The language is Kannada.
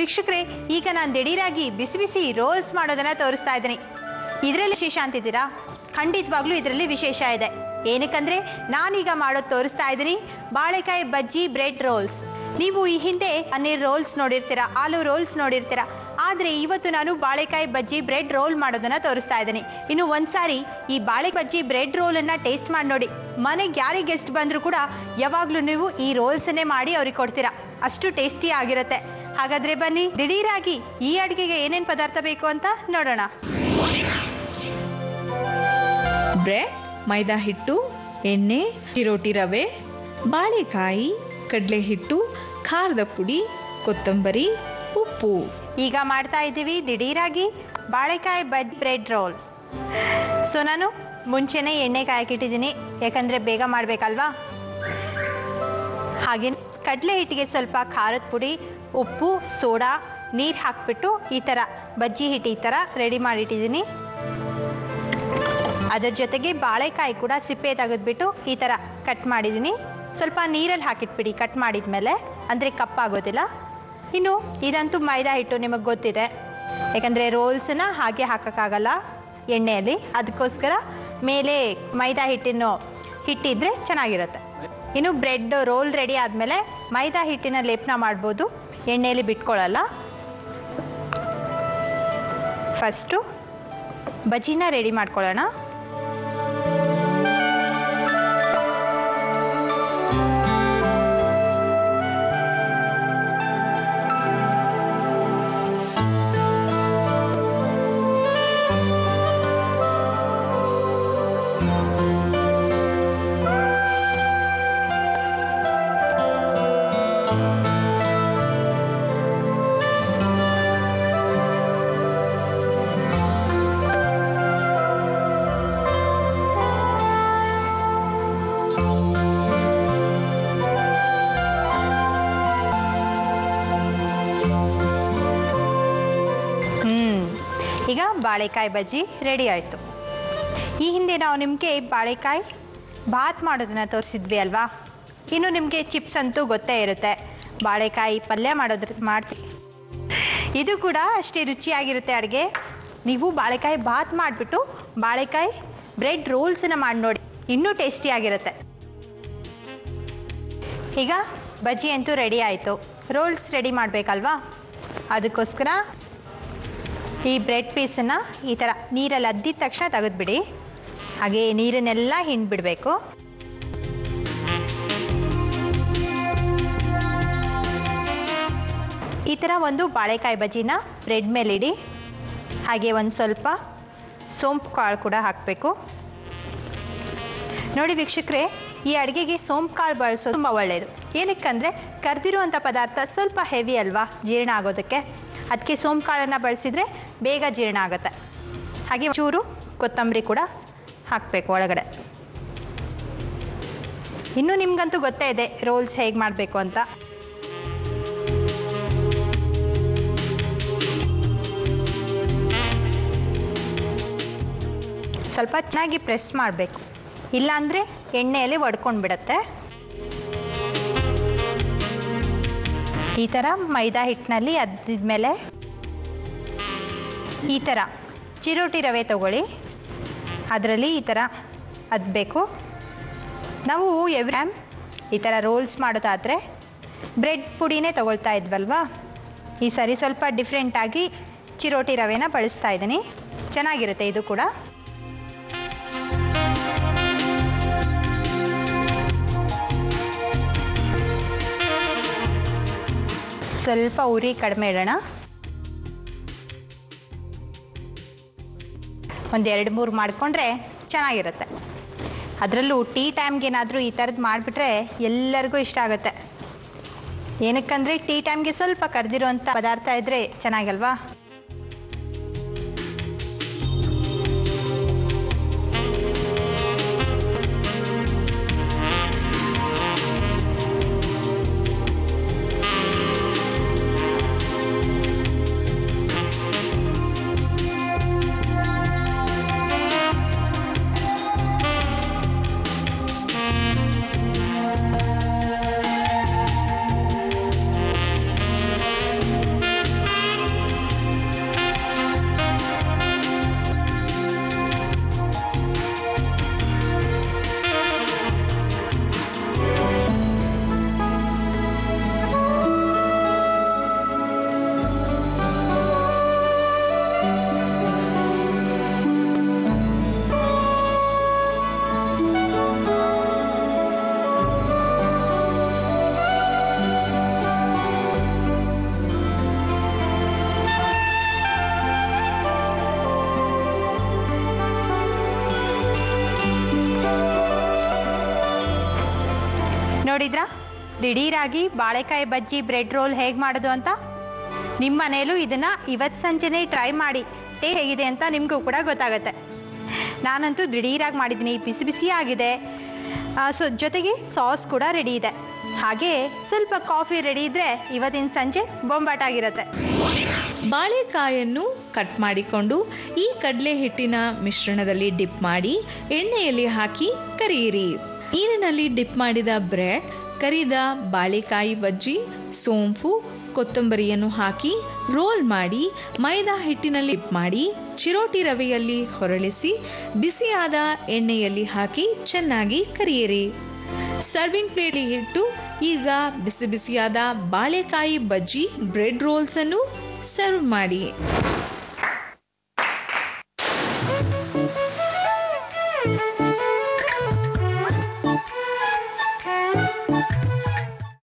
ವೀಕ್ಷಕರೇ ಈಗ ನಾನು ದಿಢೀರಾಗಿ ಬಿಸಿ ಬಿಸಿ ರೋಲ್ಸ್ ಮಾಡೋದನ್ನ ತೋರಿಸ್ತಾ ಇದ್ದೀನಿ ಇದರಲ್ಲಿ ವಿಶೇಷ ಅಂತಿದ್ದೀರಾ ಖಂಡಿತವಾಗ್ಲೂ ಇದರಲ್ಲಿ ವಿಶೇಷ ಇದೆ ಏನಕ್ಕಂದ್ರೆ ನಾನೀಗ ಮಾಡೋದು ತೋರಿಸ್ತಾ ಇದ್ದೀನಿ ಬಾಳೆಕಾಯಿ ಬಜ್ಜಿ ಬ್ರೆಡ್ ರೋಲ್ಸ್ ನೀವು ಈ ಹಿಂದೆ ಪನ್ನೀರ್ ರೋಲ್ಸ್ ನೋಡಿರ್ತೀರಾ ಆಲೂ ರೋಲ್ಸ್ ನೋಡಿರ್ತೀರಾ ಆದರೆ ಇವತ್ತು ನಾನು ಬಾಳೆಕಾಯಿ ಬಜ್ಜಿ ಬ್ರೆಡ್ ರೋಲ್ ಮಾಡೋದನ್ನ ತೋರಿಸ್ತಾ ಇದ್ದೀನಿ ಇನ್ನು ಒಂದ್ಸಾರಿ ಈ ಬಾಳೆ ಬಜ್ಜಿ ಬ್ರೆಡ್ ರೋಲನ್ನು ಟೇಸ್ಟ್ ಮಾಡಿ ನೋಡಿ ಮನೆಗೆ ಯಾರಿಗೆ ಗೆಸ್ಟ್ ಬಂದರೂ ಕೂಡ ಯಾವಾಗಲೂ ನೀವು ಈ ರೋಲ್ಸನ್ನೇ ಮಾಡಿ ಅವ್ರಿಗೆ ಕೊಡ್ತೀರಾ ಅಷ್ಟು ಟೇಸ್ಟಿ ಆಗಿರುತ್ತೆ ಹಾಗಾದ್ರೆ ಬನ್ನಿ ದಿಢೀರಾಗಿ ಈ ಅಡುಗೆಗೆ ಏನೇನು ಪದಾರ್ಥ ಬೇಕು ಅಂತ ನೋಡೋಣ ಬ್ರೆಡ್ ಮೈದಾ ಹಿಟ್ಟು ಎಣ್ಣೆ ಚಿರೋಟಿ ರವೆ ಬಾಳೆಕಾಯಿ ಕಡಲೆ ಹಿಟ್ಟು ಖಾರದ ಪುಡಿ ಕೊತ್ತಂಬರಿ ಉಪ್ಪು ಈಗ ಮಾಡ್ತಾ ಇದ್ದೀವಿ ದಿಢೀರಾಗಿ ಬಾಳೆಕಾಯಿ ಬಜ್ ಬ್ರೆಡ್ ರೋಲ್ ಸೊ ನಾನು ಮುಂಚೆನೇ ಎಣ್ಣೆ ಕಾಯಕ್ಕಿಟ್ಟಿದ್ದೀನಿ ಯಾಕಂದರೆ ಬೇಗ ಮಾಡಬೇಕಲ್ವಾ ಹಾಗೆ ಕಡಲೆ ಹಿಟ್ಟಿಗೆ ಸ್ವಲ್ಪ ಖಾರದ ಪುಡಿ ಉಪ್ಪು ಸೋಡಾ ನೀರು ಹಾಕ್ಬಿಟ್ಟು ಈ ಥರ ಬಜ್ಜಿ ಹಿಟ್ಟು ಈ ಥರ ರೆಡಿ ಮಾಡಿಟ್ಟಿದ್ದೀನಿ ಅದರ ಜೊತೆಗೆ ಬಾಳೆಕಾಯಿ ಕೂಡ ಸಿಪ್ಪೆ ತೆಗೆದ್ಬಿಟ್ಟು ಈ ಥರ ಕಟ್ ಮಾಡಿದ್ದೀನಿ ಸ್ವಲ್ಪ ನೀರಲ್ಲಿ ಹಾಕಿಟ್ಬಿಡಿ ಕಟ್ ಮಾಡಿದ್ಮೇಲೆ ಅಂದರೆ ಕಪ್ಪಾಗೋದಿಲ್ಲ ಇನ್ನು ಇದಂತೂ ಮೈದಾ ಹಿಟ್ಟು ನಿಮಗೆ ಗೊತ್ತಿದೆ ಯಾಕಂದರೆ ರೋಲ್ಸನ್ನ ಹಾಗೆ ಹಾಕೋಕ್ಕಾಗಲ್ಲ ಎಣ್ಣೆಯಲ್ಲಿ ಅದಕ್ಕೋಸ್ಕರ ಮೇಲೆ ಮೈದಾ ಹಿಟ್ಟಿನ ಹಿಟ್ಟಿದ್ರೆ ಚೆನ್ನಾಗಿರುತ್ತೆ ಇನ್ನು ಬ್ರೆಡ್ ರೋಲ್ ರೆಡಿ ಆದಮೇಲೆ ಮೈದಾ ಹಿಟ್ಟಿನ ಲೇಪನ ಮಾಡ್ಬೋದು ಎಣ್ಣೆಯಲ್ಲಿ ಬಿಟ್ಕೊಳ್ಳಲ್ಲ ಫಸ್ಟು ಬಜ್ಜಿನ ರೆಡಿ ಮಾಡ್ಕೊಳ್ಳೋಣ ಹ್ಮ್ ಈಗ ಬಾಳೆಕಾಯಿ ಬಜ್ಜಿ ರೆಡಿ ಆಯಿತು ಈ ಹಿಂದೆ ನಾವು ನಿಮಗೆ ಬಾಳೆಕಾಯಿ ಬಾತ್ ಮಾಡೋದನ್ನ ತೋರಿಸಿದ್ವಿ ಅಲ್ವಾ ಇನ್ನು ನಿಮಗೆ ಚಿಪ್ಸ್ ಅಂತೂ ಗೊತ್ತೇ ಇರುತ್ತೆ ಬಾಳೆಕಾಯಿ ಪಲ್ಯ ಮಾಡೋದ್ರ ಮಾಡ್ತೀವಿ ಇದು ಕೂಡ ಅಷ್ಟೇ ರುಚಿಯಾಗಿರುತ್ತೆ ಅಡುಗೆ ನೀವು ಬಾಳೆಕಾಯಿ ಬಾತ್ ಮಾಡಿಬಿಟ್ಟು ಬಾಳೆಕಾಯಿ ಬ್ರೆಡ್ ರೋಲ್ಸನ್ನ ಮಾಡಿ ನೋಡಿ ಇನ್ನೂ ಟೇಸ್ಟಿಯಾಗಿರುತ್ತೆ ಈಗ ಬಜ್ಜಿ ಅಂತೂ ರೆಡಿ ಆಯಿತು ರೋಲ್ಸ್ ರೆಡಿ ಮಾಡಬೇಕಲ್ವಾ ಅದಕ್ಕೋಸ್ಕರ ಈ ಬ್ರೆಡ್ ಪೀಸನ್ನು ಈ ಥರ ನೀರಲ್ಲಿ ಅದ್ದಿದ ತಕ್ಷಣ ತೆಗೆದ್ಬಿಡಿ ಹಾಗೆ ನೀರನ್ನೆಲ್ಲ ಹಿಂಡ್ಬಿಡ್ಬೇಕು ಈ ಥರ ಒಂದು ಬಾಳೆಕಾಯಿ ಬಜ್ಜಿನ ಬ್ರೆಡ್ ಮೇಲೆ ಇಡಿ ಹಾಗೆ ಒಂದು ಸ್ವಲ್ಪ ಸೋಂಪು ಕಾಳು ಕೂಡ ಹಾಕಬೇಕು ನೋಡಿ ವೀಕ್ಷಕರೇ ಈ ಅಡುಗೆಗೆ ಸೋಂಪು ಕಾಳು ಬಳಸೋದು ತುಂಬ ಒಳ್ಳೆಯದು ಏನಕ್ಕಂದರೆ ಕರ್ದಿರುವಂಥ ಪದಾರ್ಥ ಸ್ವಲ್ಪ ಹೆವಿ ಅಲ್ವಾ ಜೀರ್ಣ ಆಗೋದಕ್ಕೆ ಅದಕ್ಕೆ ಸೋಂಪು ಕಾಳನ್ನು ಬಳಸಿದರೆ ಬೇಗ ಜೀರ್ಣ ಆಗುತ್ತೆ ಹಾಗೆ ಚೂರು ಕೊತ್ತಂಬರಿ ಕೂಡ ಹಾಕಬೇಕು ಒಳಗಡೆ ಇನ್ನು ನಿಮ್ಗಂತೂ ಗೊತ್ತೇ ಇದೆ ರೋಲ್ಸ್ ಹೇಗೆ ಮಾಡಬೇಕು ಅಂತ ಸ್ವಲ್ಪ ಚೆನ್ನಾಗಿ ಪ್ರೆಸ್ ಮಾಡಬೇಕು ಇಲ್ಲಾಂದರೆ ಎಣ್ಣೆಯಲ್ಲಿ ಒಡ್ಕೊಂಡು ಬಿಡತ್ತೆ ಈ ಥರ ಮೈದಾ ಹಿಟ್ಟಿನಲ್ಲಿ ಅದ್ದಿದ್ಮೇಲೆ ಈ ಥರ ಚಿರೋಟಿ ರವೆ ತಗೊಳ್ಳಿ ಅದರಲ್ಲಿ ಈ ಥರ ಅದ್ಬೇಕು ನಾವು ಎವ್ರಿ ಈ ಥರ ರೋಲ್ಸ್ ಮಾಡೋದಾದರೆ ಬ್ರೆಡ್ ಪುಡಿನೇ ತಗೊಳ್ತಾ ಇದ್ವಲ್ವಾ ಈ ಸರಿ ಸ್ವಲ್ಪ ಡಿಫ್ರೆಂಟಾಗಿ ಚಿರೋಟಿ ರವೆನ ಬಳಸ್ತಾ ಇದ್ದೀನಿ ಚೆನ್ನಾಗಿರುತ್ತೆ ಇದು ಕೂಡ ಸ್ವಲ್ಪ ಉರಿ ಕಡಿಮೆ ಇಡೋಣ ಒಂದು ಎರಡು ಮೂರು ಮಾಡಿಕೊಂಡ್ರೆ ಚೆನ್ನಾಗಿರುತ್ತೆ ಅದರಲ್ಲೂ ಟೀ ಟೈಮ್ಗೆ ಏನಾದರೂ ಈ ಥರದ್ದು ಮಾಡಿಬಿಟ್ರೆ ಎಲ್ಲರಿಗೂ ಇಷ್ಟ ಆಗುತ್ತೆ ಏನಕ್ಕಂದರೆ ಟೀ ಟೈಮ್ಗೆ ಸ್ವಲ್ಪ ಕರೆದಿರುವಂಥ ಪದಾರ್ಥ ಇದ್ದರೆ ಚೆನ್ನಾಗಲ್ವಾ ನೋಡಿದ್ರಾ ದಿಢೀರಾಗಿ ಬಾಳೆಕಾಯಿ ಬಜ್ಜಿ ಬ್ರೆಡ್ ರೋಲ್ ಹೇಗೆ ಮಾಡೋದು ಅಂತ ನಿಮ್ಮ ಮನೇಲೂ ಇದನ್ನ ಇವತ್ತು ಸಂಜೆನೇ ಟ್ರೈ ಮಾಡಿ ಟೇ ಹೇಗಿದೆ ಅಂತ ನಿಮಗೂ ಕೂಡ ಗೊತ್ತಾಗುತ್ತೆ ನಾನಂತೂ ದಿಢೀರಾಗಿ ಮಾಡಿದ್ದೀನಿ ಬಿಸಿ ಬಿಸಿ ಆಗಿದೆ ಆ, ಸೊ ಜೊತೆಗೆ ಸಾಸ್ ಕೂಡ ರೆಡಿ ಇದೆ ಹಾಗೆ ಸ್ವಲ್ಪ ಕಾಫಿ ರೆಡಿ ಇದ್ರೆ ಇವತ್ತಿನ ಸಂಜೆ ಬೊಂಬಾಟಾಗಿರುತ್ತೆ ಬಾಳೆಕಾಯನ್ನು ಕಟ್ ಮಾಡಿಕೊಂಡು ಈ ಕಡಲೆ ಹಿಟ್ಟಿನ ಮಿಶ್ರಣದಲ್ಲಿ ಡಿಪ್ ಮಾಡಿ ಎಣ್ಣೆಯಲ್ಲಿ ಹಾಕಿ ಕರಿಯಿರಿ ನೀರಿನಲ್ಲಿ ಡಿಪ್ ಮಾಡಿದ ಬ್ರೆಡ್ ಕರಿದ ಬಾಳೆಕಾಯಿ ಬಜ್ಜಿ ಸೋಂಪು ಕೊತ್ತಂಬರಿಯನ್ನು ಹಾಕಿ ರೋಲ್ ಮಾಡಿ ಮೈದಾ ಹಿಟ್ಟಿನಲ್ಲಿ ಡಿಪ್ ಮಾಡಿ ಚಿರೋಟಿ ರವೆಯಲ್ಲಿ ಹೊರಳಿಸಿ ಬಿಸಿಯಾದ ಎಣ್ಣೆಯಲ್ಲಿ ಹಾಕಿ ಚೆನ್ನಾಗಿ ಕರಿಯಿರಿ ಸರ್ವಿಂಗ್ ಪ್ಲೇಟ್ ಇಟ್ಟು ಈಗ ಬಿಸಿ ಬಿಸಿಯಾದ ಬಾಳೆಕಾಯಿ ಬಜ್ಜಿ ಬ್ರೆಡ್ ರೋಲ್ಸ್ ಅನ್ನು ಸರ್ವ್ ಮಾಡಿ